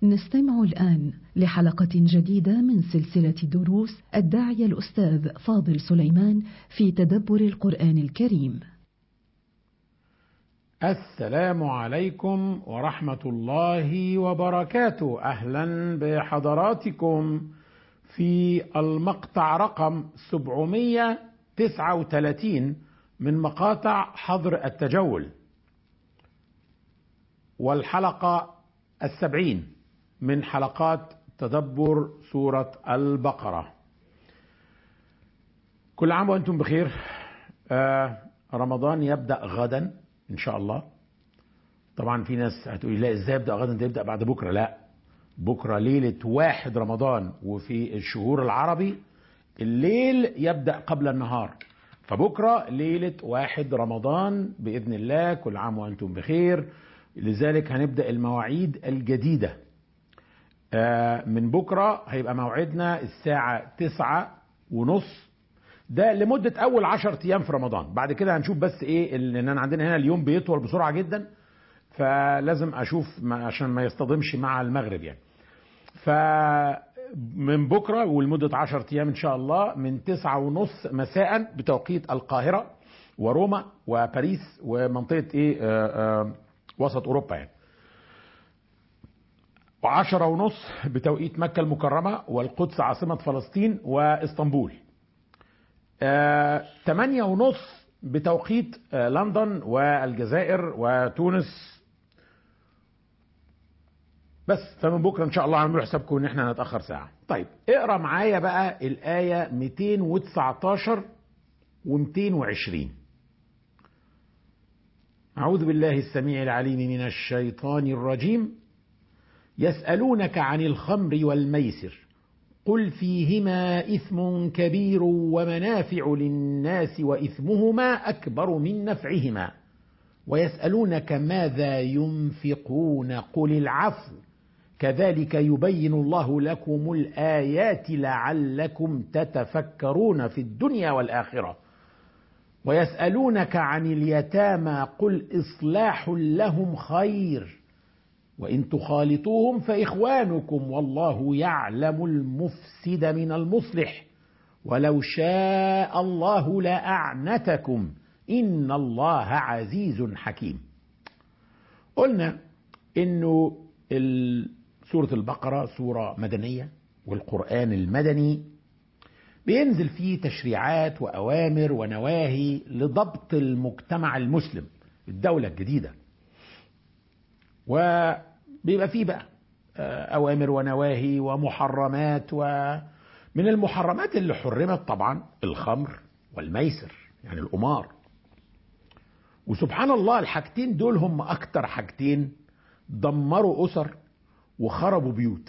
نستمع الآن لحلقة جديدة من سلسلة دروس الداعية الأستاذ فاضل سليمان في تدبر القرآن الكريم. السلام عليكم ورحمة الله وبركاته، أهلا بحضراتكم في المقطع رقم 739 من مقاطع حظر التجول. والحلقة السبعين من حلقات تدبر سورة البقرة كل عام وأنتم بخير آه رمضان يبدأ غدا إن شاء الله طبعا في ناس هتقولي لا ازاي يبدأ غدا ده يبدأ بعد بكرة لا بكرة ليلة واحد رمضان وفي الشهور العربي الليل يبدأ قبل النهار فبكرة ليلة واحد رمضان بإذن الله كل عام وأنتم بخير لذلك هنبدأ المواعيد الجديدة من بكرة هيبقى موعدنا الساعة تسعة ونص ده لمدة أول عشر أيام في رمضان بعد كده هنشوف بس إيه لأن أنا عندنا هنا اليوم بيطول بسرعة جدا فلازم أشوف ما عشان ما يصطدمش مع المغرب يعني فمن بكرة ولمدة عشر أيام إن شاء الله من تسعة ونص مساء بتوقيت القاهرة وروما وباريس ومنطقة إيه آآ آآ وسط أوروبا يعني وعشرة ونص بتوقيت مكة المكرمة والقدس عاصمة فلسطين واسطنبول آه، تمانية ونص بتوقيت آه، لندن والجزائر وتونس بس فمن بكرة ان شاء الله هنعمل حسابكم ان احنا هنتأخر ساعة طيب اقرا معايا بقى الآية 219 و220 أعوذ بالله السميع العليم من الشيطان الرجيم يسألونك عن الخمر والميسر قل فيهما إثم كبير ومنافع للناس وإثمهما أكبر من نفعهما ويسألونك ماذا ينفقون قل العفو كذلك يبين الله لكم الآيات لعلكم تتفكرون في الدنيا والآخرة ويسألونك عن اليتامى قل إصلاح لهم خير وإن تخالطوهم فإخوانكم والله يعلم المفسد من المصلح ولو شاء الله لأعنتكم إن الله عزيز حكيم قلنا إنه سورة البقرة سورة مدنية والقرآن المدني بينزل فيه تشريعات وأوامر ونواهي لضبط المجتمع المسلم الدولة الجديدة وبيبقى فيه بقى أوامر ونواهي ومحرمات ومن المحرمات اللي حرمت طبعا الخمر والميسر يعني القمار وسبحان الله الحاجتين دول هم أكتر حاجتين دمروا أسر وخربوا بيوت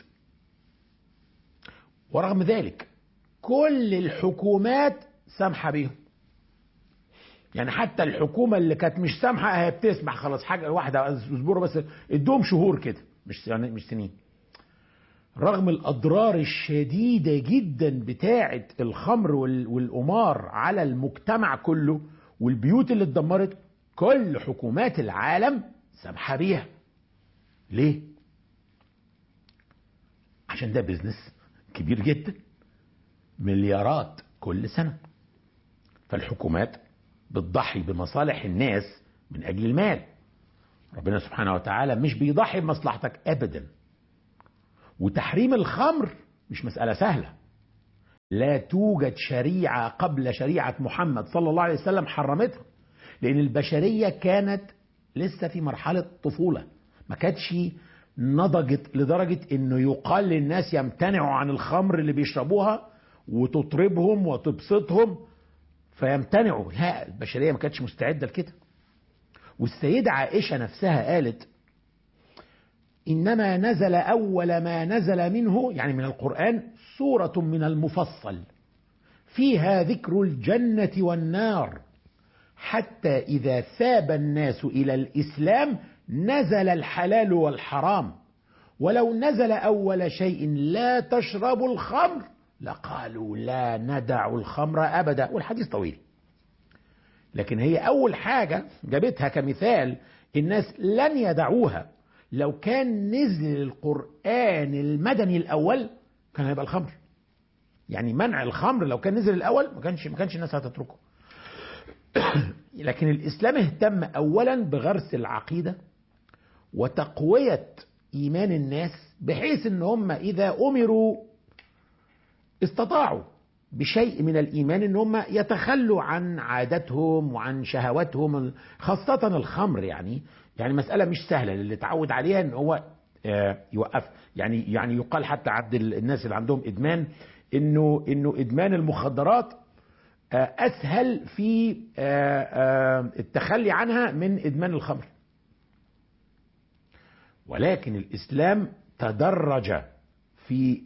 ورغم ذلك كل الحكومات سامحة بيهم يعني حتى الحكومة اللي كانت مش سامحة هي بتسمح خلاص حاجة واحدة اصبروا بس ادوهم شهور كده مش يعني مش سنين رغم الأضرار الشديدة جدا بتاعة الخمر والقمار على المجتمع كله والبيوت اللي اتدمرت كل حكومات العالم سامحة بيها ليه؟ عشان ده بيزنس كبير جدا مليارات كل سنة فالحكومات بتضحي بمصالح الناس من أجل المال ربنا سبحانه وتعالى مش بيضحي بمصلحتك أبدا وتحريم الخمر مش مسألة سهلة لا توجد شريعة قبل شريعة محمد صلى الله عليه وسلم حرمتها لأن البشرية كانت لسه في مرحلة طفولة ما كانتش نضجت لدرجة انه يقال للناس يمتنعوا عن الخمر اللي بيشربوها وتطربهم وتبسطهم فيمتنعوا لا البشرية ما كانتش مستعدة لكده والسيدة عائشة نفسها قالت إنما نزل أول ما نزل منه يعني من القرآن سورة من المفصل فيها ذكر الجنة والنار حتى إذا ثاب الناس إلى الإسلام نزل الحلال والحرام ولو نزل أول شيء لا تشربوا الخمر لقالوا لا ندع الخمر أبدا والحديث طويل لكن هي أول حاجة جابتها كمثال الناس لن يدعوها لو كان نزل القرآن المدني الأول كان هيبقى الخمر يعني منع الخمر لو كان نزل الأول ما كانش ما كانش الناس هتتركه لكن الإسلام اهتم أولا بغرس العقيدة وتقوية إيمان الناس بحيث إن هم إذا أمروا استطاعوا بشيء من الإيمان إن هم يتخلوا عن عاداتهم وعن شهواتهم خاصة الخمر يعني يعني مسألة مش سهلة اللي اتعود عليها إن هو يوقف يعني يعني يقال حتى عند الناس اللي عندهم إدمان إنه إنه إدمان المخدرات أسهل في التخلي عنها من إدمان الخمر ولكن الإسلام تدرج في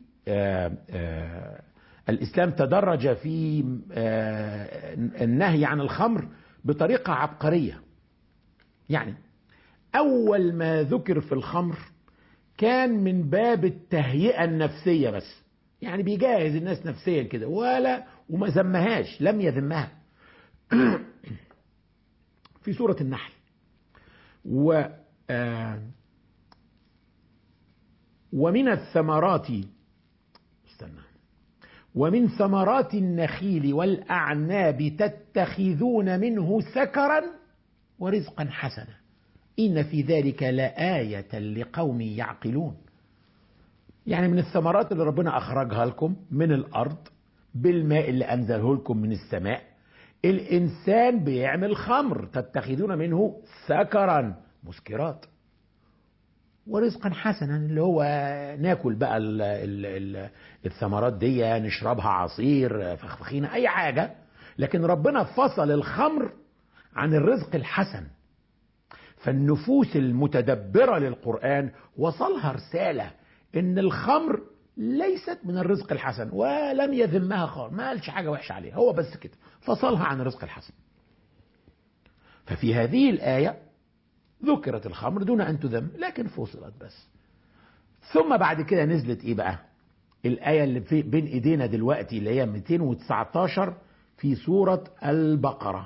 الإسلام تدرج في النهي عن الخمر بطريقة عبقرية يعني أول ما ذكر في الخمر كان من باب التهيئة النفسية بس يعني بيجهز الناس نفسيا كده ولا وما ذمهاش لم يذمها في سورة النحل و ومن الثمرات استنى ومن ثمرات النخيل والأعناب تتخذون منه سكرا ورزقا حسنا إن في ذلك لآية لقوم يعقلون يعني من الثمرات اللي ربنا أخرجها لكم من الأرض بالماء اللي أنزله لكم من السماء الإنسان بيعمل خمر تتخذون منه سكرا مسكرات ورزقا حسنا اللي هو ناكل بقى ال ال ال الثمرات دي نشربها عصير فخفخينة أي حاجة لكن ربنا فصل الخمر عن الرزق الحسن فالنفوس المتدبرة للقرآن وصلها رسالة إن الخمر ليست من الرزق الحسن ولم يذمها خالص ما قالش حاجة وحشة عليها هو بس كده فصلها عن الرزق الحسن ففي هذه الآية ذكرت الخمر دون أن تذم لكن فصلت بس ثم بعد كده نزلت إيه بقى الآية اللي في بين إيدينا دلوقتي اللي هي 219 في سورة البقرة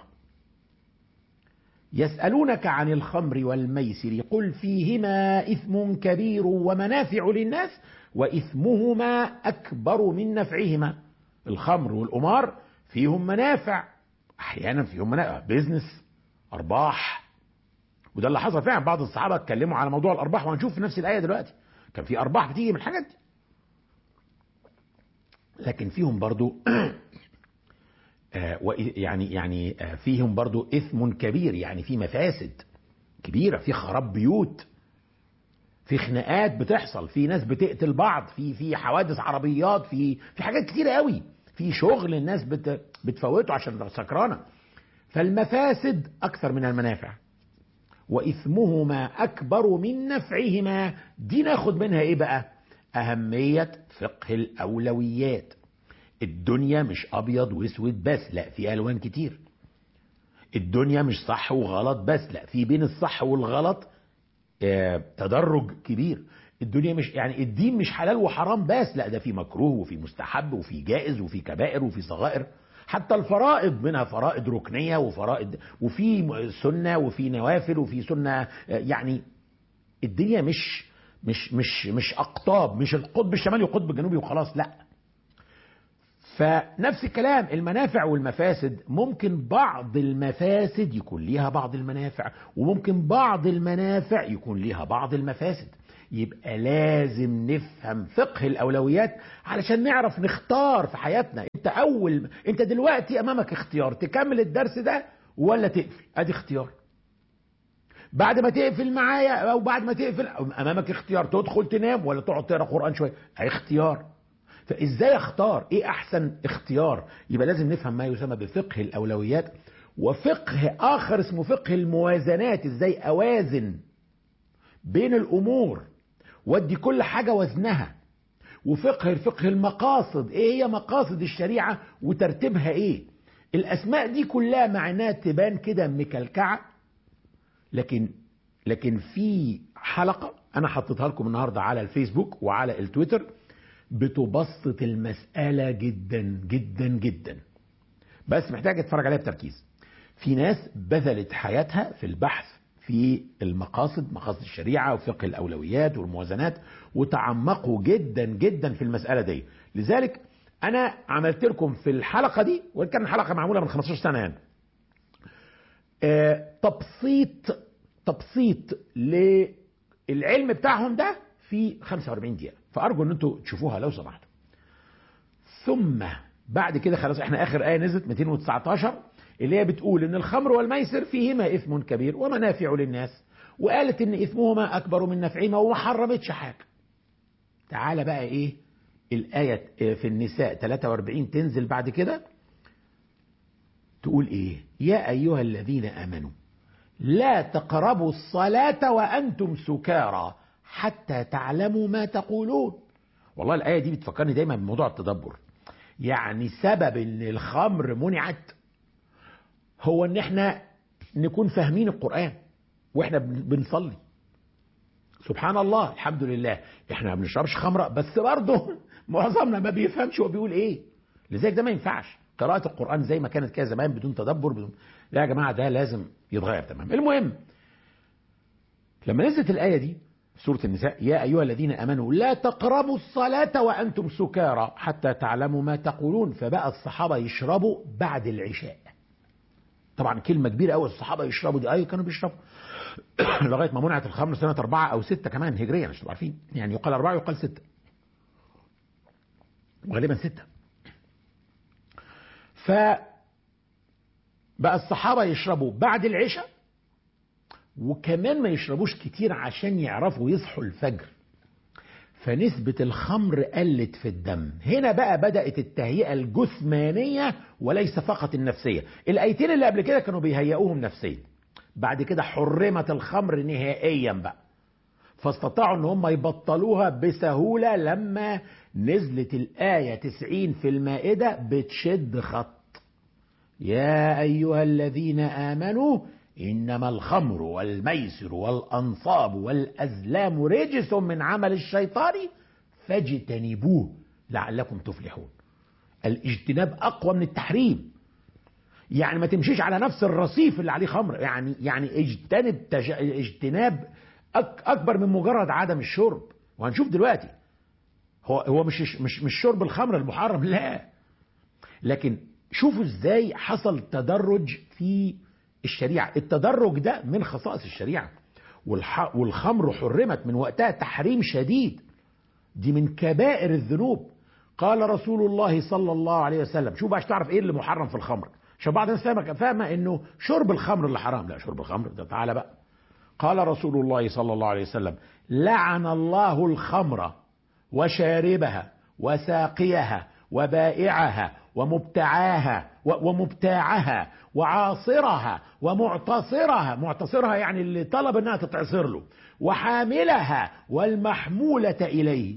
يسألونك عن الخمر والميسر قل فيهما إثم كبير ومنافع للناس وإثمهما أكبر من نفعهما الخمر والأمار فيهم منافع أحيانا فيهم منافع بيزنس أرباح وده اللي حصل فعلا بعض الصحابة اتكلموا على موضوع الأرباح وهنشوف في نفس الآية دلوقتي كان في أرباح بتيجي من الحاجات دي لكن فيهم برضو يعني يعني فيهم برضو إثم كبير يعني في مفاسد كبيرة في خراب بيوت في خناقات بتحصل في ناس بتقتل بعض في في حوادث عربيات في في حاجات كتيرة قوي في شغل الناس بت بتفوته عشان سكرانة فالمفاسد أكثر من المنافع وإثمهما أكبر من نفعهما دي ناخد منها إيه بقى أهمية فقه الأولويات الدنيا مش أبيض وأسود بس لا في ألوان كتير الدنيا مش صح وغلط بس لا في بين الصح والغلط آه تدرج كبير الدنيا مش يعني الدين مش حلال وحرام بس لا ده في مكروه وفي مستحب وفي جائز وفي كبائر وفي صغائر حتى الفرائض منها فرائض ركنية وفرائض وفي سنة وفي نوافل وفي سنة يعني الدنيا مش مش مش مش أقطاب مش القطب الشمالي والقطب الجنوبي وخلاص لا فنفس الكلام المنافع والمفاسد ممكن بعض المفاسد يكون ليها بعض المنافع وممكن بعض المنافع يكون ليها بعض المفاسد يبقى لازم نفهم فقه الأولويات علشان نعرف نختار في حياتنا انت أول انت دلوقتي أمامك اختيار تكمل الدرس ده ولا تقفل ادي اختيار بعد ما تقفل معايا او بعد ما تقفل امامك اختيار تدخل تنام ولا تقعد تقرا قران شويه اختيار فازاي اختار ايه احسن اختيار يبقى لازم نفهم ما يسمى بفقه الاولويات وفقه اخر اسمه فقه الموازنات ازاي اوازن بين الامور وادي كل حاجه وزنها وفقه فقه المقاصد ايه هي مقاصد الشريعه وترتيبها ايه الاسماء دي كلها معناها تبان كده مكلكعه لكن لكن في حلقه انا حطيتها لكم النهارده على الفيسبوك وعلى التويتر بتبسط المساله جدا جدا جدا بس محتاج تتفرج عليها بتركيز في ناس بذلت حياتها في البحث في المقاصد مقاصد الشريعة وفقه الأولويات والموازنات وتعمقوا جدا جدا في المسألة دي لذلك أنا عملت لكم في الحلقة دي وإن كان الحلقة معمولة من 15 سنة يعني آه تبسيط تبسيط للعلم بتاعهم ده في 45 دقيقة فأرجو أن أنتوا تشوفوها لو سمحتوا ثم بعد كده خلاص احنا اخر ايه نزلت 219 اللي هي بتقول ان الخمر والميسر فيهما اثم كبير ومنافع للناس وقالت ان اثمهما اكبر من نفعهما وما حرمتش حاجه تعالى بقى ايه الايه في النساء 43 تنزل بعد كده تقول ايه يا ايها الذين امنوا لا تقربوا الصلاه وانتم سكارى حتى تعلموا ما تقولون والله الايه دي بتفكرني دايما بموضوع التدبر يعني سبب ان الخمر منعت هو ان احنا نكون فاهمين القرآن واحنا بنصلي سبحان الله الحمد لله احنا ما بنشربش خمرة بس برضه معظمنا ما بيفهمش هو بيقول ايه لذلك ده ما ينفعش قراءة القرآن زي ما كانت كده زمان بدون تدبر بدون لا يا جماعة ده لازم يتغير تمام المهم لما نزلت الآية دي سورة النساء يا أيها الذين أمنوا لا تقربوا الصلاة وأنتم سكارى حتى تعلموا ما تقولون فبقى الصحابة يشربوا بعد العشاء طبعا كلمة كبيرة قوي الصحابة يشربوا دي أيوة كانوا بيشربوا لغاية ما منعت الخمر سنة أربعة أو ستة كمان هجريا عشان عارفين يعني يقال أربعة يقال ستة وغالبا ستة ف بقى الصحابة يشربوا بعد العشاء وكمان ما يشربوش كتير عشان يعرفوا يصحوا الفجر فنسبة الخمر قلت في الدم هنا بقى بدأت التهيئة الجثمانية وليس فقط النفسية الآيتين اللي قبل كده كانوا بيهيئوهم نفسيا بعد كده حرمت الخمر نهائيا بقى فاستطاعوا ان هم يبطلوها بسهولة لما نزلت الآية 90 في المائدة بتشد خط يا أيها الذين آمنوا إنما الخمر والميسر والأنصاب والأزلام رجس من عمل الشيطان فاجتنبوه لعلكم تفلحون الاجتناب أقوى من التحريم يعني ما تمشيش على نفس الرصيف اللي عليه خمر يعني يعني اجتنب تج... اجتناب أك... أكبر من مجرد عدم الشرب وهنشوف دلوقتي هو هو مش مش مش شرب الخمر المحرم لا لكن شوفوا ازاي حصل تدرج في الشريعة التدرج ده من خصائص الشريعة والح... والخمر حرمت من وقتها تحريم شديد دي من كبائر الذنوب قال رسول الله صلى الله عليه وسلم شوف عشان تعرف ايه اللي محرم في الخمر عشان بعض الناس فاهمه فاهمه انه شرب الخمر اللي حرام لا شرب الخمر ده تعالى بقى قال رسول الله صلى الله عليه وسلم لعن الله الخمر وشاربها وساقيها وبائعها ومبتعاها ومبتاعها وعاصرها ومعتصرها معتصرها يعني اللي طلب انها تتعصر له وحاملها والمحمولة اليه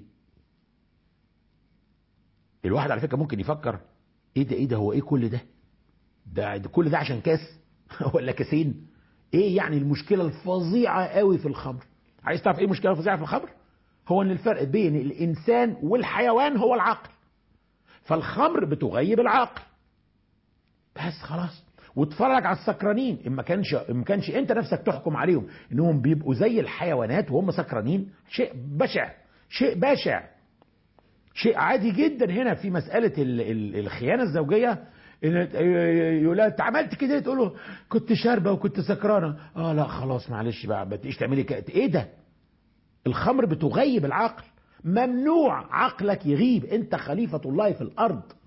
الواحد على فكرة ممكن يفكر ايه ده ايه ده هو ايه كل ده ده, ده كل ده عشان كاس ولا كاسين ايه يعني المشكلة الفظيعة قوي في الخمر عايز تعرف ايه المشكلة الفظيعة في الخمر هو ان الفرق بين الانسان والحيوان هو العقل فالخمر بتغيب العقل بس خلاص واتفرج على السكرانين ان ما كانش ان ما كانش انت نفسك تحكم عليهم انهم بيبقوا زي الحيوانات وهم سكرانين شيء بشع شيء بشع شيء عادي جدا هنا في مساله ال ال الخيانه الزوجيه يقول انت عملت كده تقول له كنت شاربه وكنت سكرانه اه لا خلاص معلش بقى ما تيجي تعملي كده ايه ده الخمر بتغيب العقل ممنوع عقلك يغيب انت خليفة الله في الارض